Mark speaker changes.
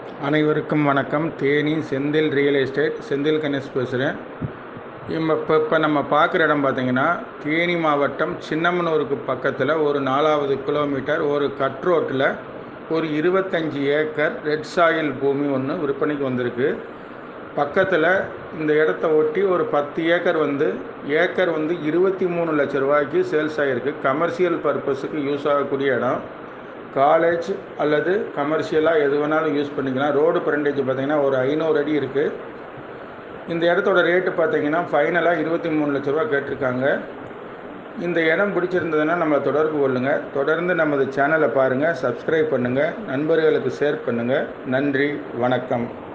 Speaker 1: அனைவருக்கும் வணக்கம் Theni Senthil real estate Senthil Ganesh பேசுகிறேன் இப்போ இப்போ இப்போ நம்ம பார்க்குற இடம் பார்த்தீங்கன்னா தேனி மாவட்டம் சின்னமனூருக்கு பக்கத்தில் ஒரு நாலாவது கிலோமீட்டர் ஒரு கட் ரோட்டில் ஒரு இருபத்தஞ்சி ஏக்கர் ரெட் சாயில் பூமி ஒன்று விற்பனைக்கு வந்திருக்கு பக்கத்தில் இந்த இடத்த ஒட்டி ஒரு பத்து ஏக்கர் வந்து ஏக்கர் வந்து இருபத்தி மூணு லட்ச ரூபாய்க்கு சேல்ஸ் ஆகிருக்கு கமர்ஷியல் பர்பஸுக்கு யூஸ் ஆகக்கூடிய இடம் காலேஜ் அல்லது கமர்ஷியலாக எது வேணாலும் யூஸ் பண்ணிக்கலாம் ரோடு ஃப்ரண்டேஜ் பார்த்தீங்கன்னா ஒரு ஐநூறு அடி இருக்குது இந்த இடத்தோட ரேட்டு பார்த்தீங்கன்னா ஃபைனலாக இருபத்தி மூணு லட்ச ரூபா கேட்டிருக்காங்க இந்த இடம் பிடிச்சிருந்ததுன்னா நம்ம தொடர்பு கொள்ளுங்கள் தொடர்ந்து நமது சேனலை பாருங்கள் சப்ஸ்கிரைப் பண்ணுங்கள் நண்பர்களுக்கு ஷேர் பண்ணுங்கள் நன்றி வணக்கம்